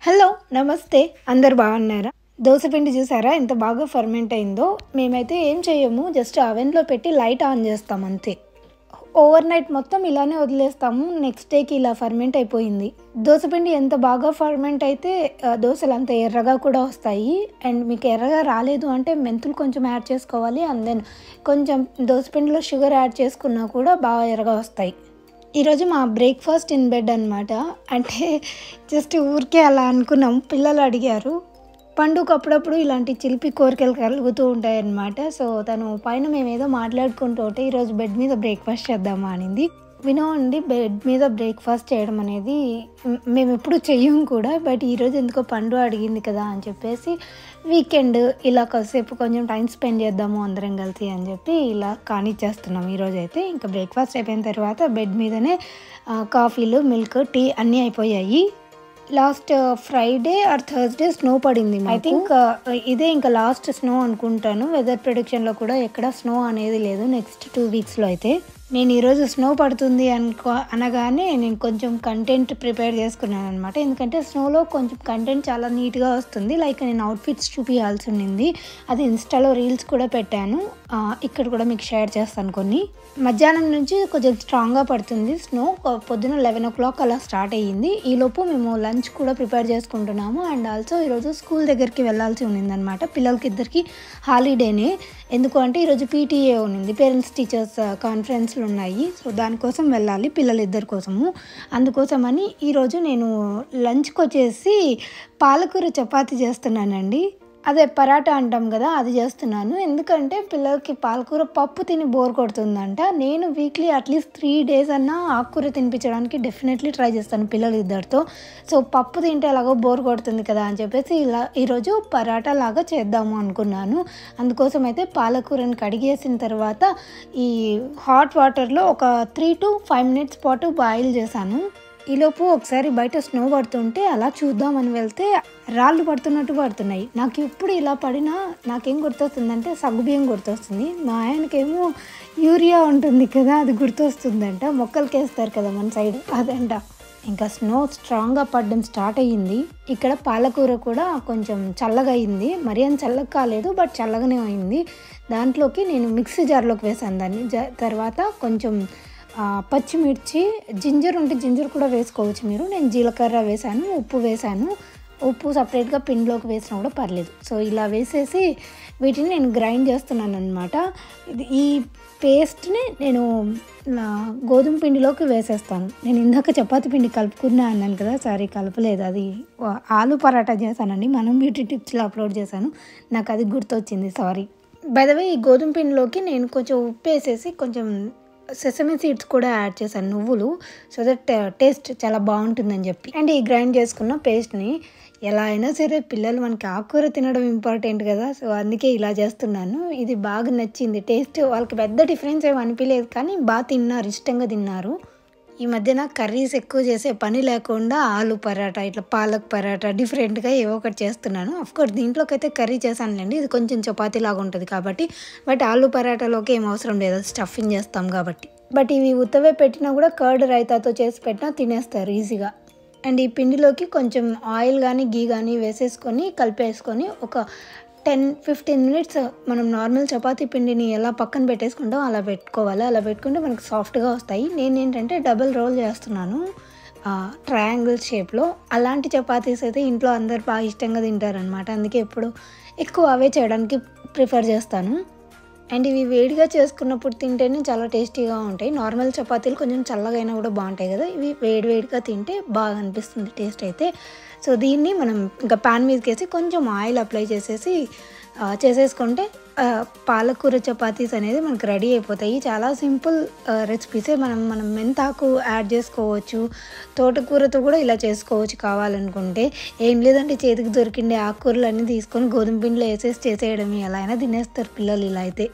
hello నమస్తే అందరు బాగున్నారా దోసపిండి చూసారా ఎంత బాగా ఫర్మెంట్ అయిందో మేమైతే ఏం చేయము జస్ట్ అవెన్లో పెట్టి లైట్ ఆన్ చేస్తాం అంతే ఓవర్ నైట్ మొత్తం ఇలానే వదిలేస్తాము నెక్స్ట్ డేకి ఇలా ఫర్మెంట్ అయిపోయింది దోసపిండి ఎంత బాగా ఫర్మెంట్ అయితే ఆ, దోసలు అంత ఎర్రగా కూడా వస్తాయి అండ్ మీకు ఎర్రగా రాలేదు అంటే మెంతులు కొంచెం యాడ్ చేసుకోవాలి అండ్ దెన్ కొంచెం దోసపిండిలో షుగర్ యాడ్ చేసుకున్నా కూడా బాగా ఎర్రగా వస్తాయి ఈరోజు మా బ్రేక్ఫాస్ట్ ఇన్ బెడ్ అనమాట అంటే జస్ట్ ఊరికే అలా అనుకున్నాం పిల్లలు అడిగారు పండుగ అప్పుడప్పుడు ఇలాంటి చిలిపి కోరికలు కలుగుతూ ఉంటాయి అన్నమాట సో తను పైన మేము ఏదో మాట్లాడుకుంటూ ఉంటే ఈరోజు బెడ్ మీద బ్రేక్ఫాస్ట్ చేద్దామా అనింది వినో అండి బెడ్ మీద బ్రేక్ఫాస్ట్ చేయడం అనేది మ్, మేము ఎప్పుడు చెయ్యం కూడా బట్ ఈరోజు ఎందుకో పండు అడిగింది కదా అని చెప్పేసి వీకెండ్ ఇలా కాసేపు కొంచెం టైం స్పెండ్ చేద్దాము అందరం కలిసి అని చెప్పి ఇలా కానిచ్చేస్తున్నాం ఈరోజు అయితే ఇంకా బ్రేక్ఫాస్ట్ అయిపోయిన తర్వాత బెడ్ మీదనే ఆ, కాఫీలు మిల్క్ టీ అన్నీ అయిపోయాయి last Friday or Thursday snow పడింది ఐ థింక్ ఇదే ఇంకా లాస్ట్ స్నో అనుకుంటాను వెదర్ ప్రిడిక్షన్లో కూడా ఎక్కడ స్నో అనేది లేదు నెక్స్ట్ టూ వీక్స్లో అయితే నేను ఈరోజు స్నో పడుతుంది అనుకో అనగానే నేను కొంచెం కంటెంట్ ప్రిపేర్ చేసుకున్నాను అనమాట ఎందుకంటే స్నోలో కొంచెం కంటెంట్ చాలా నీట్గా వస్తుంది లైక్ నేను అవుట్ఫిట్స్ చూపించాల్సి ఉండింది అది ఇన్స్టాలో రీల్స్ కూడా పెట్టాను ఆ, ఇక్కడ కూడా మీకు షేర్ చేస్తాను కొన్ని మధ్యాహ్నం నుంచి కొంచెం స్ట్రాంగ్గా పడుతుంది స్నో పొద్దున లెవెన్ ఓ క్లాక్ అలా స్టార్ట్ అయ్యింది ఈలోపు మేము లంచ్ కూడా ప్రిపేర్ చేసుకుంటున్నాము అండ్ ఆల్సో ఈరోజు స్కూల్ దగ్గరికి వెళ్ళాల్సి ఉండిందనమాట పిల్లలకి ఇద్దరికి హాలిడేనే ఎందుకు అంటే ఈరోజు పీటీఏ ఉన్నింది పేరెంట్స్ టీచర్స్ కాన్ఫరెన్స్లు ఉన్నాయి సో దానికోసం వెళ్ళాలి పిల్లలిద్దరి కోసము అందుకోసమని ఈరోజు నేను లంచ్కి వచ్చేసి పాలకూర చపాతీ చేస్తున్నానండి అదే పరాటా అంటాం కదా అది చేస్తున్నాను ఎందుకంటే పిల్లలకి పాలకూర పప్పు తిని బోర్ కొడుతుందంట నేను వీక్లీ అట్లీస్ట్ త్రీ డేస్ అన్నా ఆకుకూర తినిపించడానికి డెఫినెట్లీ ట్రై చేస్తాను పిల్లలు ఇద్దరితో సో పప్పు తింటే ఎలాగో బోర్ కొడుతుంది కదా అని చెప్పేసి ఇలా ఈరోజు పరాటా లాగా చేద్దాము అనుకున్నాను అందుకోసం అయితే పాలకూరని కడిగేసిన తర్వాత ఈ హాట్ వాటర్లో ఒక త్రీ టు ఫైవ్ మినిట్స్ పాటు బాయిల్ చేశాను ఈలోపు ఒకసారి బయట స్నో పడుతుంటే అలా చూద్దామని వెళ్తే రాళ్ళు పడుతున్నట్టు పడుతున్నాయి నాకు ఎప్పుడు ఇలా పడినా నాకేం గుర్తొస్తుందంటే సగ్గుబియ్యం గుర్తొస్తుంది మా ఆయనకేమో యూరియా ఉంటుంది కదా అది గుర్తొస్తుందంట మొక్కలకి వేస్తారు కదా మన సైడ్ అదంట ఇంకా స్నో స్ట్రాంగ్గా పడడం స్టార్ట్ అయ్యింది ఇక్కడ పాలకూర కూడా కొంచెం చల్లగా అయింది మరీ అంత చల్లగా కాలేదు బట్ చల్లగానే అయింది దాంట్లోకి నేను మిక్సీ జార్లోకి వేసాను దాన్ని జా తర్వాత కొంచెం ఆ, పచ్చిమిర్చి జింజర్ ఉంటే జింజర్ కూడా వేసుకోవచ్చు మీరు నేను జీలకర్ర వేసాను ఉప్పు వేసాను ఉప్పు సపరేట్గా పిండిలోకి వేసినా కూడా పర్లేదు సో ఇలా వేసేసి వీటిని నేను గ్రైండ్ చేస్తున్నాను అనమాట ఇది ఈ పేస్ట్ని నేను నా గోధుమ పిండిలోకి వేసేస్తాను నేను ఇందాక చపాతి పిండి కలుపుకున్నా అన్నాను కదా సారీ కలపలేదు అది ఆ, ఆలు పరాటా చేశానండి మనం బ్యూటీ టిప్స్లో అప్లోడ్ చేశాను నాకు అది గుర్తొచ్చింది సారీ బయదవే ఈ గోధుమ పిండిలోకి నేను కొంచెం ఉప్పు వేసేసి కొంచెం సెసమి సీడ్స్ కూడా యాడ్ చేశాను నువ్వులు సో దట్ టేస్ట్ చాలా బాగుంటుందని చెప్పి అండ్ ఈ గ్రైండ్ చేసుకున్న పేస్ట్ని ఎలా అయినా సరే పిల్లలు మనకి ఆకుకూర తినడం ఇంపార్టెంట్ కదా సో అందుకే ఇలా చేస్తున్నాను ఇది బాగా నచ్చింది టేస్ట్ వాళ్ళకి పెద్ద డిఫరెన్స్ ఏమి అనిపించలేదు కానీ బాగా తిన్నారు ఇష్టంగా తిన్నారు ఈ మధ్యన కర్రీస్ ఎక్కువ చేసే పని లేకుండా ఆలు పరాటా ఇట్లా పాలక్ పరాటా డిఫరెంట్గా ఏవో ఒకటి చేస్తున్నాను కోర్స్ దీంట్లోకి అయితే కర్రీ చేశానులేండి ఇది కొంచెం చపాతీ లాగా ఉంటుంది కాబట్టి బట్ ఆలు పరాటాలోకి ఏం అవసరం లేదు స్టఫింగ్ చేస్తాం కాబట్టి బట్ ఇవి ఉత్తవే పెట్టినా కూడా కర్డ్ రైతాతో చేసి పెట్టినా తినేస్తారు ఈజీగా అండ్ ఈ పిండిలోకి కొంచెం ఆయిల్ కానీ గీ కానీ వేసేసుకొని కలిపేసుకొని ఒక టెన్ ఫిఫ్టీన్ మినిట్స్ మనం నార్మల్ చపాతీ పిండిని ఎలా పక్కన పెట్టేసుకుంటాం అలా పెట్టుకోవాలి అలా పెట్టుకుంటే మనకు సాఫ్ట్గా వస్తాయి నేను ఏంటంటే డబుల్ రోల్ చేస్తున్నాను ట్రయాంగిల్ షేప్లో అలాంటి చపాతీస్ అయితే ఇంట్లో అందరు బాగా ఇష్టంగా తింటారనమాట అందుకే ఎప్పుడు ఎక్కువ అవే చేయడానికి ప్రిఫర్ చేస్తాను అండ్ ఇవి వేడిగా చేసుకున్నప్పుడు తింటేనే చాలా టేస్టీగా ఉంటాయి నార్మల్ చపాతీలు కొంచెం చల్లగా అయినా కూడా బాగుంటాయి కదా ఇవి వేడి వేడిగా తింటే బాగా అనిపిస్తుంది టేస్ట్ అయితే సో దీన్ని మనం ఇంకా పాన్ మీదకి వేసి కొంచెం ఆయిల్ అప్లై చేసేసి ఆ, చేసేసుకుంటే ఆ, పాలకూర చపాతీస్ అనేది మనకు రెడీ అయిపోతాయి చాలా సింపుల్ రెసిపీసే మనం మనం మెంతాకు యాడ్ చేసుకోవచ్చు తోటకూరతో కూడా ఇలా చేసుకోవచ్చు కావాలనుకుంటే ఏం లేదంటే చేతికి దొరికిండే ఆకుకూరలు అన్నీ తీసుకొని గోధుమ పిండిలో వేసేసి చేసేయడమే ఎలా అయినా తినేస్తారు పిల్లలు ఇలా అయితే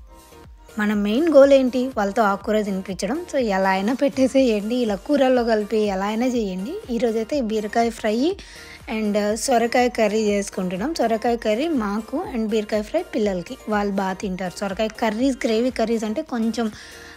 మన మెయిన్ గోల్ ఏంటి వాళ్ళతో ఆకుకూర తినిపించడం సో ఎలా అయినా పెట్టేసేయండి ఇలా కూరల్లో కలిపి ఎలా అయినా చేయండి ఈరోజు అయితే బీరకాయ ఫ్రై అండ్ సొరకాయ కర్రీ చేసుకుంటున్నాం సొరకాయ కర్రీ మాకు అండ్ బీరకాయ ఫ్రై పిల్లలకి వాళ్ళు బాగా తింటారు సొరకాయ కర్రీస్ గ్రేవీ కర్రీస్ అంటే కొంచెం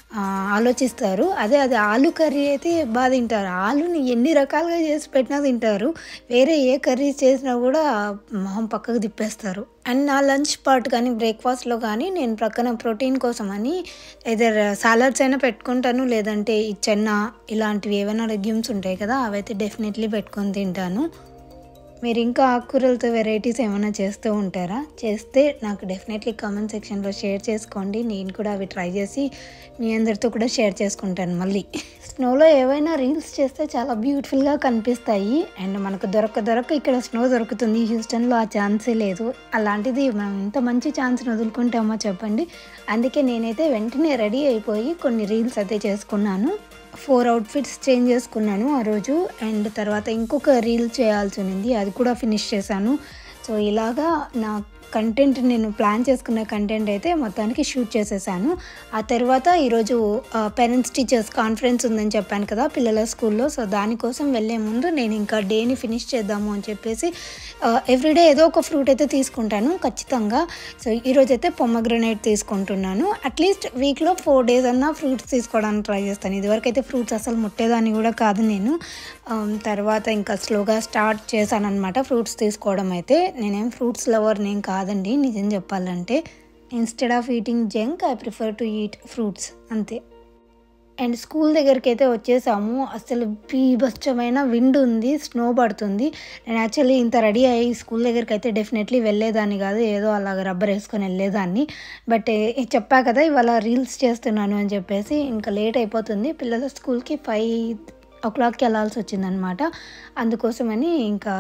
ఆ, ఆలోచిస్తారు అదే అది ఆలు కర్రీ అయితే బాగా తింటారు ఆలుని ఎన్ని రకాలుగా చేసి పెట్టినా తింటారు వేరే ఏ కర్రీ చేసినా కూడా మొహం పక్కకు తిప్పేస్తారు అండ్ నా లంచ్ పార్ట్ కానీ బ్రేక్ఫాస్ట్లో కానీ నేను ప్రక్కన ప్రోటీన్ కోసం అని ఏదర్ సాలడ్స్ అయినా పెట్టుకుంటాను లేదంటే ఈ చెన్న ఇలాంటివి ఏవైనా లెగ్యూమ్స్ ఉంటాయి కదా అవైతే డెఫినెట్లీ పెట్టుకొని తింటాను మీరు ఇంకా ఆకుకూరలతో వెరైటీస్ ఏమైనా చేస్తూ ఉంటారా చేస్తే నాకు డెఫినెట్లీ కామెంట్ సెక్షన్లో షేర్ చేసుకోండి నేను కూడా అవి ట్రై చేసి మీ అందరితో కూడా షేర్ చేసుకుంటాను మళ్ళీ స్నోలో ఏవైనా రీల్స్ చేస్తే చాలా బ్యూటిఫుల్గా కనిపిస్తాయి అండ్ మనకు దొరక దొరక ఇక్కడ స్నో దొరుకుతుంది హ్యూస్టన్లో ఆ ఛాన్సే లేదు అలాంటిది మనం ఇంత మంచి ఛాన్స్ని వదులుకుంటామో చెప్పండి అందుకే నేనైతే వెంటనే రెడీ అయిపోయి కొన్ని రీల్స్ అయితే చేసుకున్నాను ఫోర్ అవుట్ఫిట్స్ చేంజ్ చేసుకున్నాను ఆ రోజు అండ్ తర్వాత ఇంకొక రీల్ చేయాల్సి ఉంది అది కూడా ఫినిష్ చేశాను సో ఇలాగా నా కంటెంట్ నేను ప్లాన్ చేసుకున్న కంటెంట్ అయితే మొత్తానికి షూట్ చేసేసాను ఆ తర్వాత ఈరోజు పేరెంట్స్ టీచర్స్ కాన్ఫరెన్స్ ఉందని చెప్పాను కదా పిల్లల స్కూల్లో సో దానికోసం వెళ్ళే ముందు నేను ఇంకా డేని ఫినిష్ చేద్దాము అని చెప్పేసి ఎవ్రీడే ఏదో ఒక ఫ్రూట్ అయితే తీసుకుంటాను ఖచ్చితంగా సో ఈరోజు అయితే పొమ్మగ్రనేట్ తీసుకుంటున్నాను అట్లీస్ట్ వీక్లో ఫోర్ డేస్ అన్నా ఫ్రూట్స్ తీసుకోవడానికి ట్రై చేస్తాను ఇదివరకు అయితే ఫ్రూట్స్ అసలు ముట్టేదాన్ని కూడా కాదు నేను ఆమ్, తర్వాత ఇంకా స్లోగా స్టార్ట్ చేశాను అనమాట ఫ్రూట్స్ తీసుకోవడం అయితే నేనేం ఫ్రూట్స్ లవర్ నేను కాదండి నిజం చెప్పాలంటే instead of eating junk I prefer to eat fruits అంతే అండ్ స్కూల్ దగ్గరికి అయితే వచ్చేసాము అసలు బీభత్సమైన విండ్ ఉంది స్నో పడుతుంది నేను యాక్చువల్లీ ఇంత రెడీ అయ్యి స్కూల్ దగ్గరికి అయితే డెఫినెట్లీ వెళ్ళేదాన్ని కాదు ఏదో అలాగ రబ్బర్ వేసుకొని వెళ్ళేదాన్ని బట్ ఏ- చెప్పా కదా ఇవాళ రీల్స్ చేస్తున్నాను అని చెప్పేసి ఇంకా లేట్ అయిపోతుంది పిల్లల స్కూల్కి ఫైవ్ ఓ క్లాక్కి వెళ్ళాల్సి వచ్చిందనమాట అందుకోసమని ఇంకా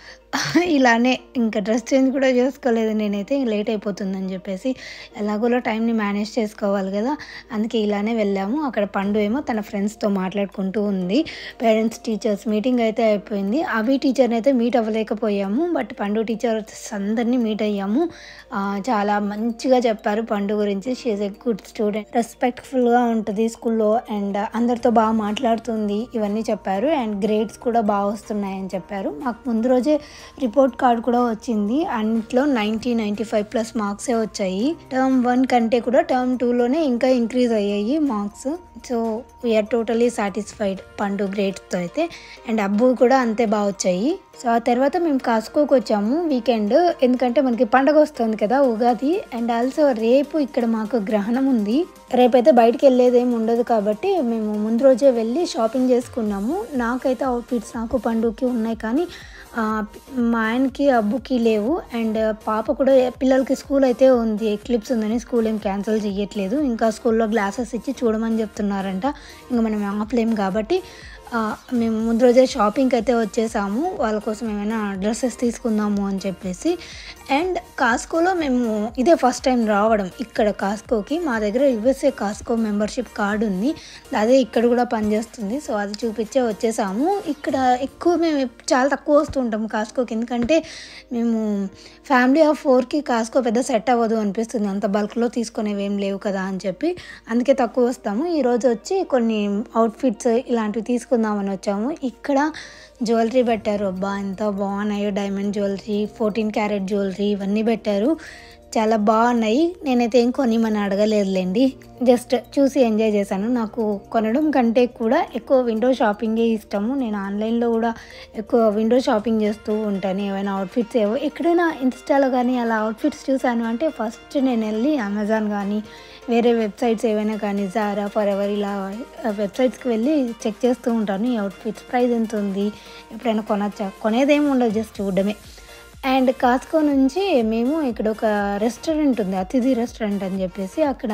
ఇలానే ఇంకా డ్రెస్ చేంజ్ కూడా చేసుకోలేదు నేనైతే లేట్ అయిపోతుందని చెప్పేసి ఎలాగోలో టైంని మేనేజ్ చేసుకోవాలి కదా అందుకే ఇలానే వెళ్ళాము అక్కడ పండు ఏమో తన ఫ్రెండ్స్తో మాట్లాడుకుంటూ ఉంది పేరెంట్స్ టీచర్స్ మీటింగ్ అయితే అయిపోయింది అవి టీచర్ని అయితే మీట్ అవ్వలేకపోయాము బట్ పండు టీచర్స్ అందరినీ మీట్ అయ్యాము ఆ, చాలా మంచిగా చెప్పారు పండు గురించి షీఈ్ ఎ గుడ్ స్టూడెంట్ రెస్పెక్ట్ఫుల్గా ఉంటుంది స్కూల్లో అండ్ అందరితో బాగా మాట్లాడుతుంది ఇవన్నీ చెప్పారు అండ్ గ్రేడ్స్ కూడా బాగా వస్తున్నాయని చెప్పారు మాకు ముందు రోజే రిపోర్ట్ కార్డ్ కూడా వచ్చింది అన్నిట్లో నైంటీ నైంటీ ఫైవ్ ప్లస్ మార్క్సే వచ్చాయి టర్మ్ వన్ కంటే కూడా టర్మ్ టూలోనే ఇంకా ఇంక్రీజ్ అయ్యాయి marks so we're totally satisfied Pandu గ్రేడ్స్తో అయితే అండ్ అబ్బు కూడా అంతే బాగా వచ్చాయి సో ఆ తర్వాత మేము కాసుకోకి వచ్చాము వీకెండ్ ఎందుకంటే మనకి పండగ వస్తుంది కదా ఉగాది అండ్ ఆల్సో రేపు ఇక్కడ మాకు గ్రహణం ఉంది రేపైతే బయటికి వెళ్ళేది ఏమి ఉండదు కాబట్టి మేము ముందు రోజే వెళ్ళి షాపింగ్ చేసుకున్నాము నాకైతే అవుట్ఫిట్స్ నాకు పండుగకి ఉన్నాయి కానీ ఆ, మా ఆయనకి అబ్బుకి లేవు అండ్ పాప కూడా పిల్లలకి స్కూల్ అయితే ఉంది ఎక్లిప్స్ ఉందని స్కూల్ ఏం క్యాన్సిల్ చేయట్లేదు ఇంకా స్కూల్లో గ్లాసెస్ ఇచ్చి చూడమని చెప్తున్నారంట ఇంకా మనం ఆపలేం కాబట్టి ఆ, మేము ముందు రోజే షాపింగ్కి అయితే వచ్చేసాము వాళ్ళ కోసం ఏమైనా డ్రెస్సెస్ తీసుకుందాము అని చెప్పేసి అండ్ కాస్కోలో మేము ఇదే ఫస్ట్ టైం రావడం ఇక్కడ కాస్కోకి మా దగ్గర యుఎస్ఏ కాస్కో మెంబర్షిప్ కార్డు ఉంది అదే ఇక్కడ కూడా పనిచేస్తుంది సో అది చూపించే వచ్చేసాము ఇక్కడ ఎక్కువ మేము ఎప్- చాలా తక్కువ వస్తూ ఉంటాం కాస్కోకి ఎందుకంటే మేము ఫ్యామిలీ ఆఫ్ ఫోర్కి కాస్కో పెద్ద సెట్ అవ్వదు అనిపిస్తుంది అంత బల్క్లో తీసుకునేవి ఏం లేవు కదా అని చెప్పి అందుకే తక్కువ వస్తాము ఈరోజు వచ్చి కొన్ని అవుట్ఫిట్స్ ఇలాంటివి తీసుకుందామని వచ్చాము ఇక్కడ జ్యువెలరీ పెట్టారు అబ్బా ఎంత బాగున్నాయో diamond jewellery fourteen carat jewellery ఇవన్నీ పెట్టారు చాలా బాగున్నాయి నేనైతే ఏం కొనిమని అడగలేదులేండి జస్ట్ చూసి ఎంజాయ్ చేశాను నాకు కొనడం కంటే కూడా ఎక్కువ విండో షాపింగే ఇష్టము నేను ఆన్లైన్లో కూడా ఎక్కువ విండో షాపింగ్ చేస్తూ ఉంటాను ఏమైనా అవుట్ఫిట్స్ ఏవో ఎక్కడైనా ఇన్స్టాలో కానీ అలా అవుట్ఫిట్స్ చూశాను అంటే ఫస్ట్ నేను వెళ్ళి అమెజాన్ కానీ వేరే వెబ్సైట్స్ ఏవైనా కానీ జారా ఫర్ ఎవర్ ఇలా వెబ్సైట్స్కి వెళ్ళి చెక్ చేస్తూ ఉంటాను ఈ అవుట్ఫిట్స్ ప్రైస్ ఎంత ఉంది ఎప్పుడైనా కొనచ్చా కొనేదేమి ఉండదు జస్ట్ చూడడమే అండ్ కాస్కో నుంచి మేము ఇక్కడ ఒక రెస్టారెంట్ ఉంది అతిథి రెస్టారెంట్ అని చెప్పేసి అక్కడ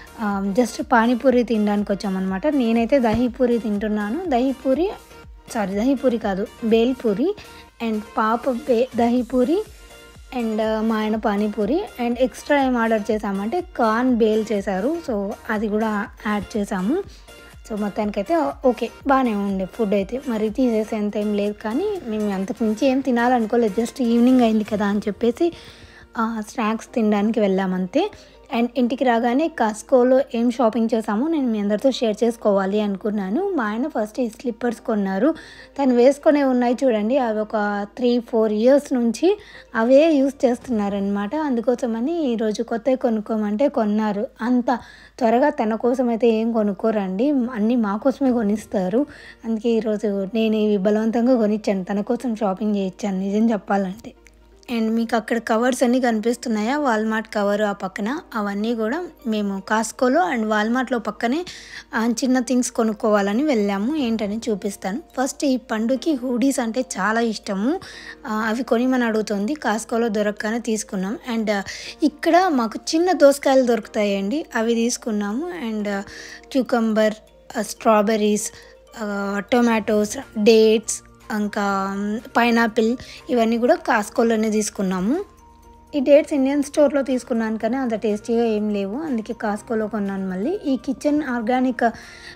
జస్ట్ పానీపూరి తినడానికి వచ్చామన్నమాట నేనైతే దహీపూరి తింటున్నాను దహీపూరి సారీ దహీపూరి కాదు బేల్పూరి అండ్ పాప బే దహీపూరి అండ్ మా ఆయన పానీపూరి అండ్ ఎక్స్ట్రా ఏం ఆర్డర్ చేసామంటే కార్న్ బేల్ చేశారు సో అది కూడా యాడ్ చేసాము సో మొత్తానికైతే ఓకే బాగానే ఉండే ఫుడ్ అయితే మరి తీసేసేంత ఏం లేదు కానీ మేము అంతకు మించి ఏం తినాలనుకోలేదు జస్ట్ ఈవినింగ్ అయింది కదా అని చెప్పేసి స్నాక్స్ తినడానికి వెళ్ళామంతే అండ్ ఇంటికి రాగానే కాస్కోలో ఏం షాపింగ్ చేసామో నేను మీ అందరితో షేర్ చేసుకోవాలి అనుకున్నాను మా ఆయన ఫస్ట్ ఈ స్లిప్పర్స్ కొన్నారు తను వేసుకునే ఉన్నాయి చూడండి అవి ఒక త్రీ ఫోర్ ఇయర్స్ నుంచి అవే యూస్ చేస్తున్నారనమాట అందుకోసమని ఈరోజు కొత్తవి కొనుక్కోమంటే కొన్నారు అంత త్వరగా తన కోసం అయితే ఏం కొనుక్కోరండి అన్నీ మా కోసమే కొనిస్తారు అందుకే ఈరోజు నేను ఇవి బలవంతంగా కొనిచ్చాను తన కోసం షాపింగ్ చేయించాను నిజం చెప్పాలంటే అండ్ మీకు అక్కడ కవర్స్ అన్నీ కనిపిస్తున్నాయా వాల్మార్ట్ కవర్ ఆ పక్కన అవన్నీ కూడా మేము కాస్కోలో అండ్ వాల్మార్ట్లో పక్కనే ఆ, చిన్న థింగ్స్ కొనుక్కోవాలని వెళ్ళాము ఏంటని చూపిస్తాను ఫస్ట్ ఈ పండుకి హూడీస్ అంటే చాలా ఇష్టము ఆ, అవి కొనిమని అడుగుతుంది కాస్కోలో దొరకగానే తీసుకున్నాం అండ్ ఇక్కడ మాకు చిన్న దోసకాయలు దొరుకుతాయండి అవి తీసుకున్నాము and cucumber strawberries tomatoes dates ఇంకా పైనాపిల్ ఇవన్నీ కూడా కాస్కోలోనే తీసుకున్నాము ఈ డేట్స్ ఇండియన్ స్టోర్లో తీసుకున్నాను కానీ అంత టేస్టీగా ఏం లేవు అందుకే కాస్కోలో కొన్నాను మళ్ళీ ఈ kitchen organic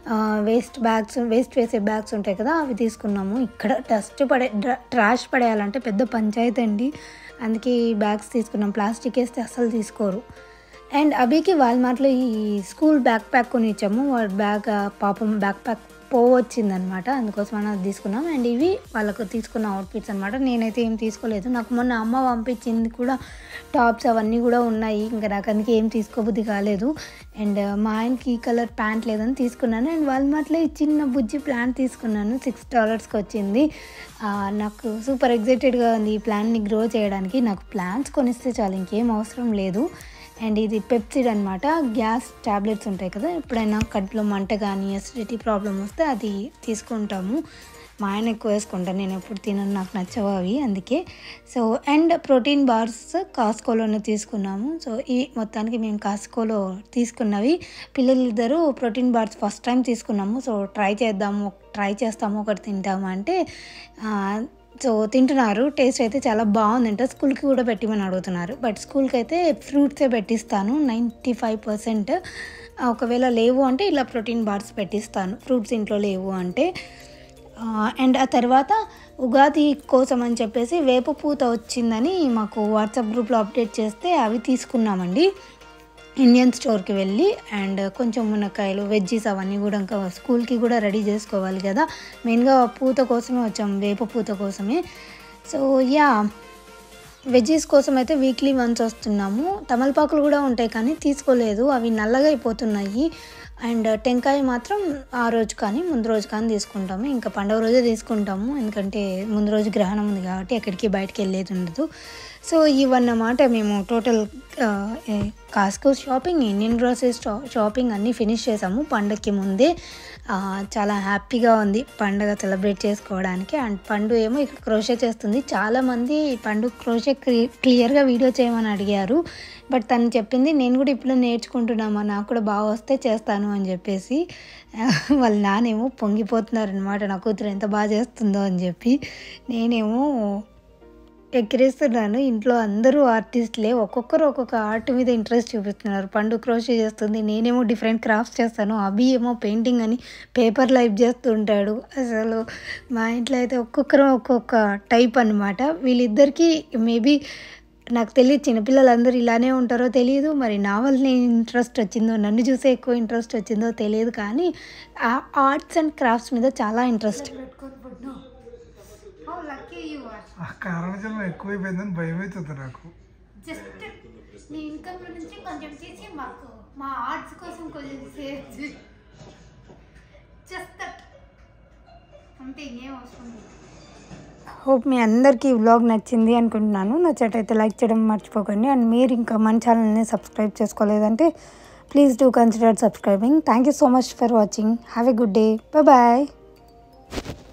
waste bags waste వేసే బ్యాగ్స్ ఉంటాయి కదా అవి తీసుకున్నాము ఇక్కడ డస్ట్ పడే ట్రాష్ పడేయాలంటే పెద్ద పంచాయతీ అండి అందుకే ఈ బ్యాగ్స్ తీసుకున్నాం ప్లాస్టిక్ వేస్తే అస్సలు తీసుకోరు అండ్ అభికి వాల్మార్ట్లో ఈ స్కూల్ బ్యాక్ ప్యాక్ కొని ఇచ్చాము వాడి బ్యాగ్ ఆ, పాపం బ్యాక్ ప్యాక్ పోవచ్చిందనమాట అందుకోసం మనం అది తీసుకున్నాం అండ్ ఇవి వాళ్ళకు తీసుకున్న అవుట్ఫిట్స్ అనమాట నేనైతే ఏం తీసుకోలేదు నాకు మొన్న అమ్మ పంపించింది కూడా టాప్స్ అవన్నీ కూడా ఉన్నాయి ఇంకా నాకు అందుకే ఏం తీసుకోబుద్ధి కాలేదు అండ్ మా ఆయనకి ఈ కలర్ ప్యాంట్ లేదని తీసుకున్నాను అండ్ వాల్మార్ట్లో ఈ చిన్న బుజ్జి ప్లాంట్ తీసుకున్నాను సిక్స్ డాలర్స్కి వచ్చింది ఆ, నాకు సూపర్ ఎగ్జైటెడ్గా ఉంది ఈ ప్లాన్ని గ్రో చేయడానికి నాకు ప్లాంట్స్ కొనిస్తే చాలు ఇంకేం అవసరం లేదు అండ్ ఇది పెప్సిడ్ అనమాట గ్యాస్ ట్యాబ్లెట్స్ ఉంటాయి కదా ఎప్పుడైనా కడుపులో మంట కానీ అసిడిటీ ప్రాబ్లం వస్తే అది తీసుకుంటాము మా ఆయన ఎక్కువ వేసుకుంటాను నేను ఎప్పుడు తినను నాకు నచ్చవు అవి అందుకే సో అండ్ ప్రోటీన్ బార్స్ కాస్కోలోనే తీసుకున్నాము సో ఈ మొత్తానికి మేము కాస్కోలో తీసుకున్నవి పిల్లలిద్దరూ ప్రోటీన్ బార్స్ ఫస్ట్ టైం తీసుకున్నాము సో ట్రై చేద్దాము ట్రై చేస్తాము ఒకటి తింటాము అంటే ఆ, సో తింటున్నారు టేస్ట్ అయితే చాలా బాగుందంట స్కూల్కి కూడా పెట్టిమని అడుగుతున్నారు బట్ స్కూల్కి అయితే ఫ్రూట్సే పెట్టిస్తాను నైంటీ ఫైవ్ పర్సెంట్ ఒకవేళ లేవు అంటే ఇలా ప్రోటీన్ బార్స్ పెట్టిస్తాను ఫ్రూట్స్ ఇంట్లో లేవు అంటే అండ్ ఆ తర్వాత ఉగాది కోసం అని చెప్పేసి వేప పూత వచ్చిందని మాకు వాట్సాప్ గ్రూప్లో అప్డేట్ చేస్తే అవి తీసుకున్నామండి ఇండియన్ స్టోర్కి వెళ్ళి అండ్ కొంచెం మునక్కాయలు వెజ్జీస్ అవన్నీ కూడా ఇంకా స్కూల్కి కూడా రెడీ చేసుకోవాలి కదా మెయిన్గా పూత కోసమే వచ్చాం వేప పూత కోసమే సో యా వెజ్జీస్ కోసం అయితే వీక్లీ వన్స్ వస్తున్నాము తమలపాకులు కూడా ఉంటాయి కానీ తీసుకోలేదు అవి నల్లగా అయిపోతున్నాయి అండ్ టెంకాయ మాత్రం ఆ రోజు కానీ ముందు రోజు కానీ తీసుకుంటాము ఇంకా పండుగ రోజే తీసుకుంటాము ఎందుకంటే ముందు రోజు గ్రహణం ఉంది కాబట్టి ఎక్కడికి బయటికి వెళ్ళేది ఉండదు సో ఇవన్నమాట మేము total Costco shopping Indian groceries shopping అన్నీ ఫినిష్ చేసాము పండగకి ముందే ఆ, చాలా హ్యాపీగా ఉంది పండుగ సెలబ్రేట్ చేసుకోవడానికి అండ్ పండు ఏమో ఇక్కడ క్రోషే చేస్తుంది చాలామంది పండు క్రోషే క్లియర్గా వీడియో చేయమని అడిగారు బట్ తను చెప్పింది నేను కూడా ఇప్పుడు నేర్చుకుంటున్నామా నాకు కూడా బాగా వస్తే చేస్తాను అని చెప్పేసి వాళ్ళ నానేమో పొంగిపోతున్నారనమాట నా కూతురు ఎంత బాగా చేస్తుందో అని చెప్పి నేనేమో ఎక్కిరిస్తున్నాను ఇంట్లో అందరూ ఆర్టిస్ట్లే ఒక్కొక్కరు ఒక్కొక్క ఆర్ట్ మీద ఇంట్రెస్ట్ చూపిస్తున్నారు పండు క్రోషే చేస్తుంది నేనేమో డిఫరెంట్ క్రాఫ్ట్స్ చేస్తాను అభి ఏమో పెయింటింగ్ అని పేపర్ లైఫ్ చేస్తుంటాడు అసలు మా ఇంట్లో అయితే ఒక్కొక్కరు ఒక్కొక్క టైప్ అనమాట వీళ్ళిద్దరికీ మేబీ నాకు తెలియదు చిన్నపిల్లలందరూ ఇలానే ఉంటారో తెలియదు మరి నా వల్ల ఇంట్రెస్ట్ వచ్చిందో నన్ను చూసే ఎక్కువ ఇంట్రెస్ట్ వచ్చిందో తెలియదు కానీ ఆ ఆర్ట్స్ అండ్ క్రాఫ్ట్స్ మీద చాలా ఇంట్రెస్ట్ ఆ కారణజలం ఎక్కువైపోయిందని భయం అవుతుంది నాకు జస్ట్ నీ ఇన్కమ్ నుంచి కొంచెం తీసి మాకు మా ఆర్ట్స్ కోసం కొంచెం సేవ్ జస్ట్ అంతే ఇంకేం అవసరం హోప్ మీ అందరికీ ఈ వ్లాగ్ నచ్చింది అనుకుంటున్నాను నచ్చటైతే లైక్ చేయడం మర్చిపోకండి అండ్ మీరు ఇంకా మన ఛానల్ని సబ్స్క్రైబ్ చేసుకోలేదంటే please do consider subscribing thank you so much for watching have a good day bye